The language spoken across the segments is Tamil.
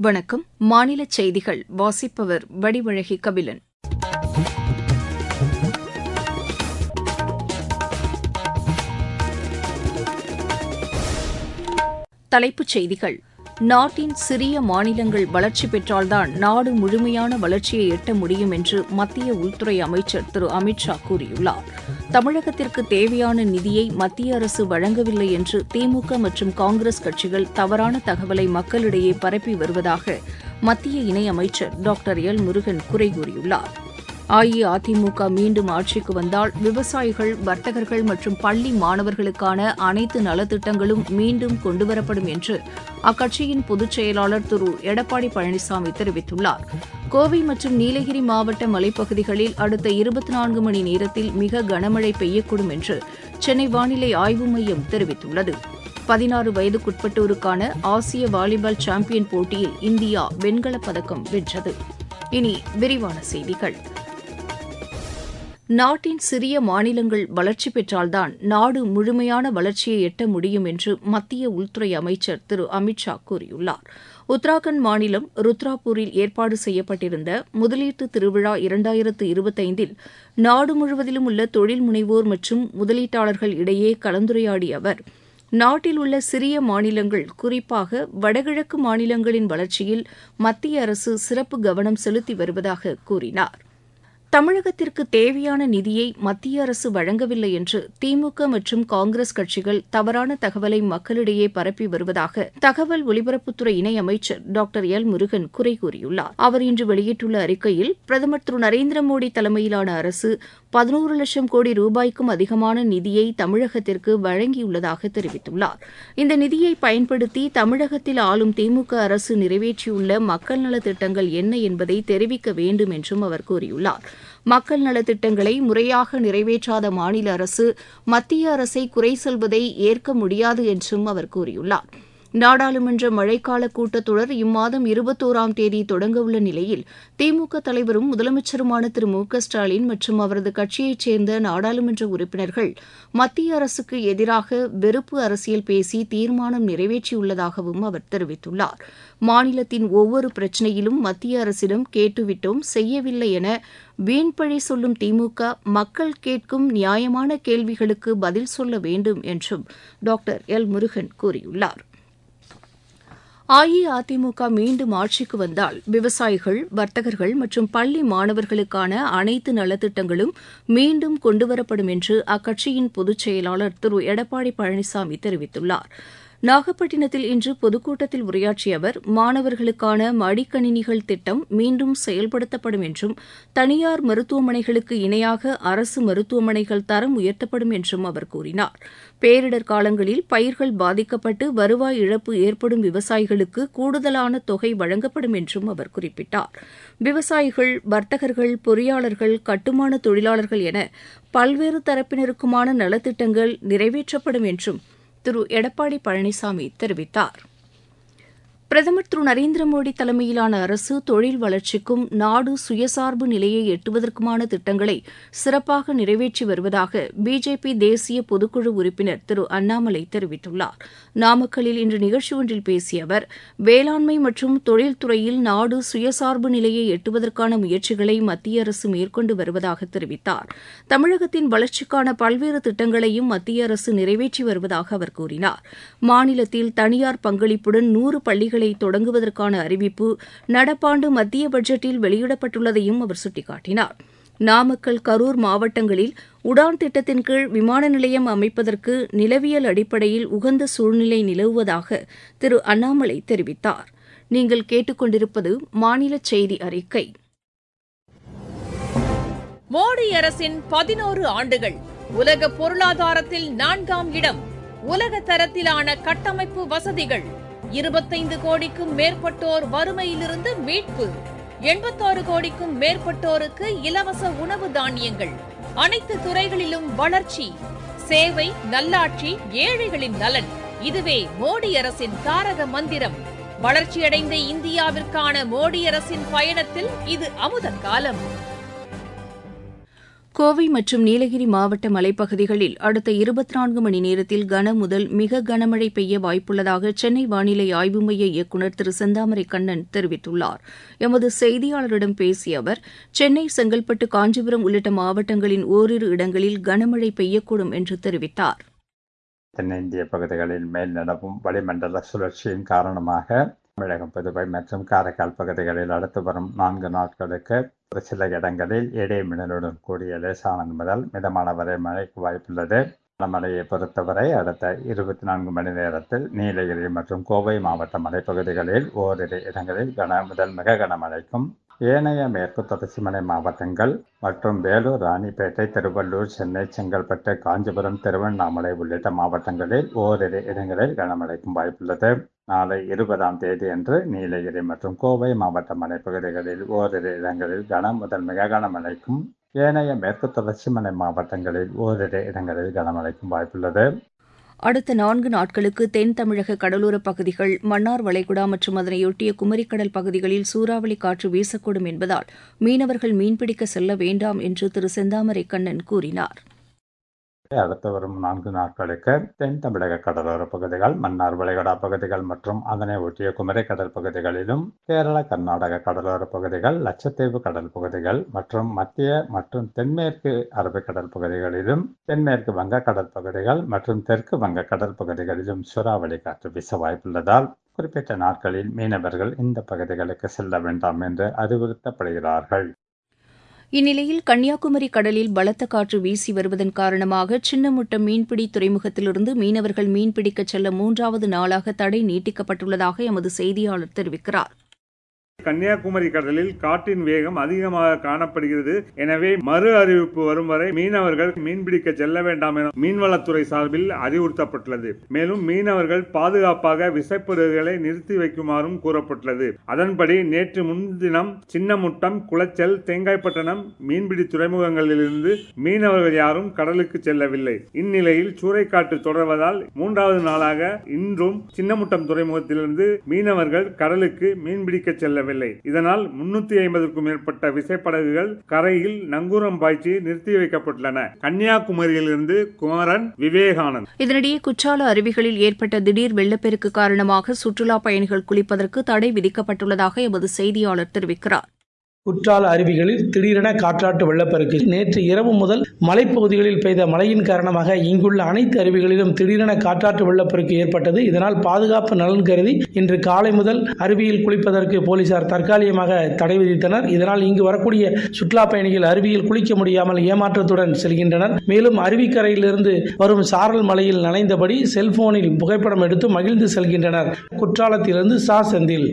வணக்கம் மாநில செய்திகள் வாசிப்பவர் வடிவழகி கபிலன் தலைப்புச் செய்திகள் நாட்டின் சிறிய மாநிலங்கள் வளர்ச்சி பெற்றால்தான் நாடு முழுமையான வளர்ச்சியை எட்ட முடியும் என்று மத்திய உள்துறை அமைச்சர் திரு அமித் ஷா கூறியுள்ளார் தமிழகத்திற்கு தேவையான நிதியை மத்திய அரசு வழங்கவில்லை என்று திமுக மற்றும் காங்கிரஸ் கட்சிகள் தவறான தகவலை மக்களிடையே பரப்பி வருவதாக மத்திய இணையமைச்சர் டாக்டர் எல் முருகன் குறை கூறியுள்ளார் அஇஅதிமுக மீண்டும் ஆட்சிக்கு வந்தால் விவசாயிகள் வர்த்தகர்கள் மற்றும் பள்ளி மாணவர்களுக்கான அனைத்து நலத்திட்டங்களும் மீண்டும் கொண்டுவரப்படும் என்று அக்கட்சியின் பொதுச் செயலாளர் திரு எடப்பாடி பழனிசாமி தெரிவித்துள்ளார் கோவை மற்றும் நீலகிரி மாவட்ட மலைப்பகுதிகளில் அடுத்த இருபத்தி நான்கு மணி நேரத்தில் மிக கனமழை பெய்யக்கூடும் என்று சென்னை வானிலை ஆய்வு மையம் தெரிவித்துள்ளது பதினாறு வயதுக்குட்பட்டோருக்கான ஆசிய வாலிபால் சாம்பியன் போட்டியில் இந்தியா வெண்கலப் பதக்கம் வென்றது இனி விரிவான செய்திகள் நாட்டின் சிறிய மாநிலங்கள் வளர்ச்சி பெற்றால்தான் நாடு முழுமையான வளர்ச்சியை எட்ட முடியும் என்று மத்திய உள்துறை அமைச்சர் திரு அமித் ஷா கூறியுள்ளார் உத்தராகண்ட் மாநிலம் ருத்ராப்பூரில் ஏற்பாடு செய்யப்பட்டிருந்த முதலீட்டு திருவிழா இரண்டாயிரத்து இருபத்தைந்தில் நாடு முழுவதிலும் உள்ள தொழில் முனைவோர் மற்றும் முதலீட்டாளர்கள் இடையே கலந்துரையாடிய அவர் நாட்டில் உள்ள சிறிய மாநிலங்கள் குறிப்பாக வடகிழக்கு மாநிலங்களின் வளர்ச்சியில் மத்திய அரசு சிறப்பு கவனம் செலுத்தி வருவதாக கூறினார் தமிழகத்திற்கு தேவையான நிதியை மத்திய அரசு வழங்கவில்லை என்று திமுக மற்றும் காங்கிரஸ் கட்சிகள் தவறான தகவலை மக்களிடையே பரப்பி வருவதாக தகவல் ஒலிபரப்புத்துறை இணையமைச்சர் டாக்டர் எல் முருகன் குறை கூறியுள்ளார் அவர் இன்று வெளியிட்டுள்ள அறிக்கையில் பிரதமர் திரு நரேந்திர மோடி தலைமையிலான அரசு பதினோரு லட்சம் கோடி ரூபாய்க்கும் அதிகமான நிதியை தமிழகத்திற்கு வழங்கியுள்ளதாக தெரிவித்துள்ளார் இந்த நிதியை பயன்படுத்தி தமிழகத்தில் ஆளும் திமுக அரசு நிறைவேற்றியுள்ள மக்கள் நலத்திட்டங்கள் என்ன என்பதை தெரிவிக்க வேண்டும் என்றும் அவர் கூறியுள்ளார் மக்கள் நலத்திட்டங்களை முறையாக நிறைவேற்றாத மாநில அரசு மத்திய அரசை குறை சொல்வதை ஏற்க முடியாது என்றும் அவர் கூறியுள்ளார் நாடாளுமன்ற மழைக்கால கூட்டத்தொடர் இம்மாதம் இருபத்தோராம் தேதி தொடங்கவுள்ள நிலையில் திமுக தலைவரும் முதலமைச்சருமான திரு மு க ஸ்டாலின் மற்றும் அவரது கட்சியைச் சேர்ந்த நாடாளுமன்ற உறுப்பினர்கள் மத்திய அரசுக்கு எதிராக வெறுப்பு அரசியல் பேசி தீர்மானம் நிறைவேற்றியுள்ளதாகவும் அவர் தெரிவித்துள்ளார் மாநிலத்தின் ஒவ்வொரு பிரச்சினையிலும் மத்திய அரசிடம் கேட்டுவிட்டோம் செய்யவில்லை என வீண்பழி சொல்லும் திமுக மக்கள் கேட்கும் நியாயமான கேள்விகளுக்கு பதில் சொல்ல வேண்டும் என்றும் டாக்டர் எல் முருகன் கூறியுள்ளார் அஇஅதிமுக மீண்டும் ஆட்சிக்கு வந்தால் விவசாயிகள் வர்த்தகர்கள் மற்றும் பள்ளி மாணவர்களுக்கான அனைத்து நலத்திட்டங்களும் மீண்டும் கொண்டுவரப்படும் என்று அக்கட்சியின் பொதுச் செயலாளர் திரு எடப்பாடி பழனிசாமி தெரிவித்துள்ளார் நாகப்பட்டினத்தில் இன்று பொதுக்கூட்டத்தில் உரையாற்றிய அவர் மாணவர்களுக்கான மடிக்கணினிகள் திட்டம் மீண்டும் செயல்படுத்தப்படும் என்றும் தனியார் மருத்துவமனைகளுக்கு இணையாக அரசு மருத்துவமனைகள் தரம் உயர்த்தப்படும் என்றும் அவர் கூறினார் பேரிடர் காலங்களில் பயிர்கள் பாதிக்கப்பட்டு வருவாய் இழப்பு ஏற்படும் விவசாயிகளுக்கு கூடுதலான தொகை வழங்கப்படும் என்றும் அவர் குறிப்பிட்டார் விவசாயிகள் வர்த்தகர்கள் பொறியாளர்கள் கட்டுமான தொழிலாளர்கள் என பல்வேறு தரப்பினருக்குமான நலத்திட்டங்கள் நிறைவேற்றப்படும் என்றும் திரு எடப்பாடி பழனிசாமி தெரிவித்தார் பிரதமர் திரு நரேந்திர மோடி தலைமையிலான அரசு தொழில் வளர்ச்சிக்கும் நாடு சுயசார்பு நிலையை எட்டுவதற்குமான திட்டங்களை சிறப்பாக நிறைவேற்றி வருவதாக பிஜேபி தேசிய பொதுக்குழு உறுப்பினர் திரு அண்ணாமலை தெரிவித்துள்ளார் நாமக்கல்லில் இன்று நிகழ்ச்சி ஒன்றில் பேசிய அவர் வேளாண்மை மற்றும் தொழில்துறையில் நாடு சுயசார்பு நிலையை எட்டுவதற்கான முயற்சிகளை மத்திய அரசு மேற்கொண்டு வருவதாக தெரிவித்தார் தமிழகத்தின் வளர்ச்சிக்கான பல்வேறு திட்டங்களையும் மத்திய அரசு நிறைவேற்றி வருவதாக அவர் கூறினார் மாநிலத்தில் தனியார் பங்களிப்புடன் நூறு பள்ளிகள் பள்ளிகளை தொடங்குவதற்கான அறிவிப்பு நடப்பாண்டு மத்திய பட்ஜெட்டில் வெளியிடப்பட்டுள்ளதையும் அவர் சுட்டிக்காட்டினார் நாமக்கல் கரூர் மாவட்டங்களில் உடான் திட்டத்தின் கீழ் விமான நிலையம் அமைப்பதற்கு நிலவியல் அடிப்படையில் உகந்த சூழ்நிலை நிலவுவதாக திரு அண்ணாமலை தெரிவித்தார் நீங்கள் கேட்டுக்கொண்டிருப்பது மாநில செய்தி அறிக்கை மோடி அரசின் பதினோரு ஆண்டுகள் உலக பொருளாதாரத்தில் நான்காம் இடம் உலக தரத்திலான கட்டமைப்பு வசதிகள் இருபத்தைந்து கோடிக்கும் மேற்பட்டோர் வறுமையிலிருந்து மீட்பு எண்பத்தாறு கோடிக்கும் மேற்பட்டோருக்கு இலவச உணவு தானியங்கள் அனைத்து துறைகளிலும் வளர்ச்சி சேவை நல்லாட்சி ஏழைகளின் நலன் இதுவே மோடி அரசின் தாரக மந்திரம் வளர்ச்சியடைந்த இந்தியாவிற்கான மோடி அரசின் பயணத்தில் இது அமுத காலம் கோவை மற்றும் நீலகிரி மாவட்ட மலைப்பகுதிகளில் அடுத்த இருபத்தி நான்கு மணி நேரத்தில் கன முதல் மிக கனமழை பெய்ய வாய்ப்புள்ளதாக சென்னை வானிலை ஆய்வு மைய இயக்குநர் திரு செந்தாமரை கண்ணன் தெரிவித்துள்ளார் எமது செய்தியாளரிடம் பேசிய அவர் சென்னை செங்கல்பட்டு காஞ்சிபுரம் உள்ளிட்ட மாவட்டங்களின் ஓரிரு இடங்களில் கனமழை பெய்யக்கூடும் என்று தெரிவித்தார் தென்னிந்திய பகுதிகளில் மேல் நிலவும் வளிமண்டல சுழற்சியின் காரணமாக தமிழகம் புதுவை மற்றும் காரைக்கால் பகுதிகளில் அடுத்து வரும் நான்கு நாட்களுக்கு ஒரு சில இடங்களில் இடைமின்னலுடன் கூடிய லேசானது முதல் மிதமான வரை மழைக்கு வாய்ப்புள்ளது மழையை பொறுத்தவரை அடுத்த இருபத்தி நான்கு மணி நேரத்தில் நீலகிரி மற்றும் கோவை மாவட்ட மலைப்பகுதிகளில் ஓரிரு இடங்களில் கன முதல் மிக கனமழைக்கும் ஏனைய மேற்கு தொடர்ச்சி மலை மாவட்டங்கள் மற்றும் வேலூர் ராணிப்பேட்டை திருவள்ளூர் சென்னை செங்கல்பட்டு காஞ்சிபுரம் திருவண்ணாமலை உள்ளிட்ட மாவட்டங்களில் ஓரிரு இடங்களில் கனமழைக்கும் வாய்ப்புள்ளது நாளை இருபதாம் தேதி அன்று நீலகிரி மற்றும் கோவை மாவட்ட மலைப்பகுதிகளில் ஓரிரு இடங்களில் கன முதல் மிக கனமழைக்கும் ஏனைய மேற்கு தொடர்ச்சி மலை மாவட்டங்களில் ஓரிரு இடங்களில் கனமழைக்கும் வாய்ப்புள்ளது அடுத்த நான்கு நாட்களுக்கு தென் தமிழக கடலோரப் பகுதிகள் மன்னார் வளைகுடா மற்றும் அதனையொட்டிய குமரிக்கடல் பகுதிகளில் சூறாவளி காற்று வீசக்கூடும் என்பதால் மீனவர்கள் மீன்பிடிக்க செல்ல வேண்டாம் என்று திரு செந்தாமரை கண்ணன் கூறினார் அடுத்து வரும் நான்கு நாட்களுக்கு தென் தமிழக கடலோர பகுதிகள் மன்னார் வளைகுடா பகுதிகள் மற்றும் அதனை ஒட்டிய குமரி கடல் பகுதிகளிலும் கேரள கர்நாடக கடலோர பகுதிகள் லட்சத்தீவு கடல் பகுதிகள் மற்றும் மத்திய மற்றும் தென்மேற்கு அரபிக்கடல் பகுதிகளிலும் தென்மேற்கு வங்கக்கடல் பகுதிகள் மற்றும் தெற்கு வங்கக்கடல் பகுதிகளிலும் சூறாவளி காற்று வீச வாய்ப்புள்ளதால் குறிப்பிட்ட நாட்களில் மீனவர்கள் இந்த பகுதிகளுக்கு செல்ல வேண்டாம் என்று அறிவுறுத்தப்படுகிறார்கள் இந்நிலையில் கன்னியாகுமரி கடலில் பலத்த காற்று வீசி வருவதன் காரணமாக சின்னமுட்டம் மீன்பிடி துறைமுகத்திலிருந்து மீனவர்கள் மீன்பிடிக்கச் செல்ல மூன்றாவது நாளாக தடை நீட்டிக்கப்பட்டுள்ளதாக எமது செய்தியாளர் தெரிவிக்கிறார் கன்னியாகுமரி கடலில் காற்றின் வேகம் அதிகமாக காணப்படுகிறது எனவே மறு அறிவிப்பு வரும் வரை மீனவர்கள் மீன்பிடிக்க செல்ல வேண்டாம் என மீன்வளத்துறை சார்பில் அறிவுறுத்தப்பட்டுள்ளது மேலும் மீனவர்கள் பாதுகாப்பாக விசைப்படகுகளை நிறுத்தி வைக்குமாறும் கூறப்பட்டுள்ளது அதன்படி நேற்று முன்தினம் சின்னமுட்டம் குளச்சல் தேங்காய்பட்டணம் மீன்பிடி துறைமுகங்களிலிருந்து மீனவர்கள் யாரும் கடலுக்கு செல்லவில்லை இந்நிலையில் சூறைக்காற்று தொடர்வதால் மூன்றாவது நாளாக இன்றும் சின்னமுட்டம் துறைமுகத்திலிருந்து மீனவர்கள் கடலுக்கு மீன்பிடிக்க செல்லவில்லை இதனால் முன்னூத்தி ஐம்பதுக்கும் மேற்பட்ட விசைப்படகுகள் கரையில் நங்கூரம் பாய்ச்சி நிறுத்தி வைக்கப்பட்டுள்ளன கன்னியாகுமரியிலிருந்து குமரன் விவேகானந்த் இதனிடையே குற்றால அருவிகளில் ஏற்பட்ட திடீர் வெள்ளப்பெருக்கு காரணமாக சுற்றுலாப் பயணிகள் குளிப்பதற்கு தடை விதிக்கப்பட்டுள்ளதாக எமது செய்தியாளர் தெரிவிக்கிறார் குற்றால அருவிகளில் திடீரென காற்றாட்டு வெள்ளப்பெருக்கு நேற்று இரவு முதல் மலைப்பகுதிகளில் பெய்த மழையின் காரணமாக இங்குள்ள அனைத்து அருவிகளிலும் திடீரென காற்றாட்டு வெள்ளப்பெருக்கு ஏற்பட்டது இதனால் பாதுகாப்பு நலன் கருதி இன்று காலை முதல் அருவியில் குளிப்பதற்கு போலீசார் தற்காலிகமாக தடை விதித்தனர் இதனால் இங்கு வரக்கூடிய சுற்றுலா பயணிகள் அருவியில் குளிக்க முடியாமல் ஏமாற்றத்துடன் செல்கின்றனர் மேலும் அருவிக்கரையிலிருந்து வரும் சாரல் மலையில் நனைந்தபடி செல்போனில் புகைப்படம் எடுத்து மகிழ்ந்து செல்கின்றனர் குற்றாலத்திலிருந்து சா செந்தில்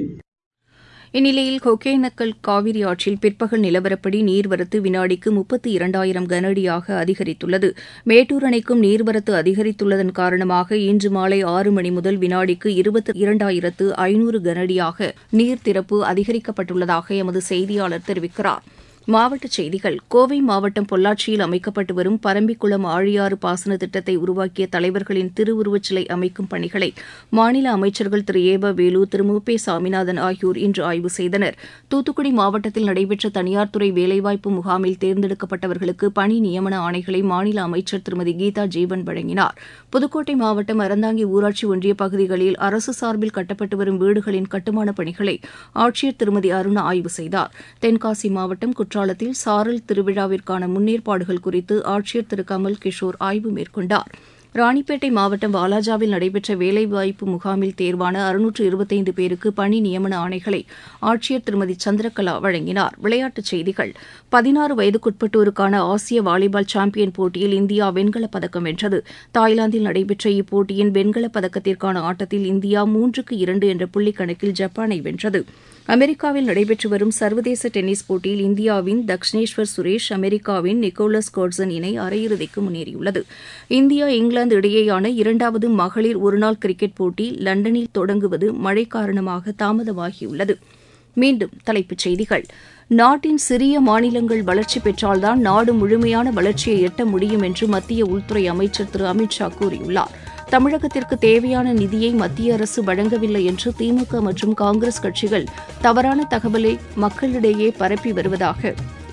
இந்நிலையில் ஒகேனக்கல் காவிரி ஆற்றில் பிற்பகல் நிலவரப்படி நீர்வரத்து வினாடிக்கு முப்பத்தி இரண்டாயிரம் கனஅடியாக அதிகரித்துள்ளது மேட்டூர் அணைக்கும் நீர்வரத்து அதிகரித்துள்ளதன் காரணமாக இன்று மாலை ஆறு மணி முதல் வினாடிக்கு இருபத்தி இரண்டாயிரத்து ஐநூறு கனஅடியாக நீர் திறப்பு அதிகரிக்கப்பட்டுள்ளதாக எமது செய்தியாளர் தெரிவிக்கிறார் மாவட்டச் செய்திகள் கோவை மாவட்டம் பொள்ளாச்சியில் அமைக்கப்பட்டு வரும் பரம்பிக்குளம் ஆழியாறு பாசன திட்டத்தை உருவாக்கிய தலைவர்களின் திருவுருவச் சிலை அமைக்கும் பணிகளை மாநில அமைச்சர்கள் திரு ஏப வேலு திரு மு பே சாமிநாதன் ஆகியோர் இன்று ஆய்வு செய்தனர் தூத்துக்குடி மாவட்டத்தில் நடைபெற்ற தனியார் துறை வேலைவாய்ப்பு முகாமில் தேர்ந்தெடுக்கப்பட்டவர்களுக்கு பணி நியமன ஆணைகளை மாநில அமைச்சர் திருமதி கீதா ஜீவன் வழங்கினார் புதுக்கோட்டை மாவட்டம் அறந்தாங்கி ஊராட்சி ஒன்றிய பகுதிகளில் அரசு சார்பில் கட்டப்பட்டு வரும் வீடுகளின் கட்டுமானப் பணிகளை ஆட்சியர் திருமதி அருணா ஆய்வு செய்தார் தென்காசி மாவட்டம் குற்றாலத்தில் சாரல் திருவிழாவிற்கான முன்னேற்பாடுகள் குறித்து ஆட்சியர் திரு கமல் கிஷோர் ஆய்வு மேற்கொண்டார் ராணிப்பேட்டை மாவட்டம் வாலாஜாவில் நடைபெற்ற வேலைவாய்ப்பு முகாமில் தேர்வான அறுநூற்று இருபத்தைந்து பேருக்கு பணி நியமன ஆணைகளை ஆட்சியர் திருமதி சந்திரகலா வழங்கினார் விளையாட்டுச் செய்திகள் பதினாறு வயதுக்குட்பட்டோருக்கான ஆசிய வாலிபால் சாம்பியன் போட்டியில் இந்தியா வெண்கலப் பதக்கம் வென்றது தாய்லாந்தில் நடைபெற்ற இப்போட்டியின் வெண்கலப் பதக்கத்திற்கான ஆட்டத்தில் இந்தியா மூன்றுக்கு இரண்டு என்ற புள்ளிக் கணக்கில் ஜப்பானை வென்றது அமெரிக்காவில் நடைபெற்று வரும் சர்வதேச டென்னிஸ் போட்டியில் இந்தியாவின் தக்ஷனேஸ்வர் சுரேஷ் அமெரிக்காவின் நிக்கோலஸ் கோட்சன் இணை அரையிறுதிக்கு முன்னேறியுள்ளது இந்தியா இங்கிலாந்து இடையேயான இரண்டாவது மகளிர் ஒருநாள் கிரிக்கெட் போட்டி லண்டனில் தொடங்குவது மழை காரணமாக தாமதமாகியுள்ளது மீண்டும் தலைப்புச் செய்திகள் நாட்டின் சிறிய மாநிலங்கள் வளர்ச்சி பெற்றால்தான் நாடு முழுமையான வளர்ச்சியை எட்ட முடியும் என்று மத்திய உள்துறை அமைச்சர் திரு அமித் ஷா கூறியுள்ளார் தமிழகத்திற்கு தேவையான நிதியை மத்திய அரசு வழங்கவில்லை என்று திமுக மற்றும் காங்கிரஸ் கட்சிகள் தவறான தகவலை மக்களிடையே பரப்பி வருவதாக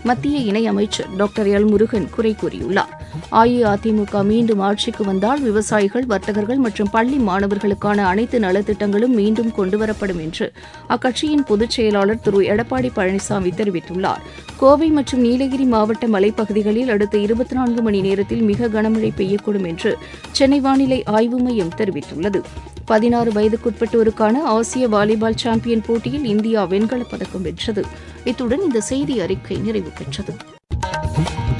மத்திய இணையமைச்சர் டாக்டர் எல் முருகன் குறை கூறியுள்ளார் அஇஅதிமுக மீண்டும் ஆட்சிக்கு வந்தால் விவசாயிகள் வர்த்தகர்கள் மற்றும் பள்ளி மாணவர்களுக்கான அனைத்து நலத்திட்டங்களும் மீண்டும் கொண்டுவரப்படும் என்று அக்கட்சியின் பொதுச் செயலாளர் திரு எடப்பாடி பழனிசாமி தெரிவித்துள்ளார் கோவை மற்றும் நீலகிரி மாவட்ட மலைப்பகுதிகளில் அடுத்த இருபத்தி நான்கு மணி நேரத்தில் மிக கனமழை பெய்யக்கூடும் என்று சென்னை வானிலை ஆய்வு மையம் தெரிவித்துள்ளது பதினாறு வயதுக்குட்பட்டோருக்கான ஆசிய வாலிபால் சாம்பியன் போட்டியில் இந்தியா வெண்கலப் பதக்கம் வென்றது இத்துடன் இந்த செய்தி அறிக்கை நிறைவு பெற்றது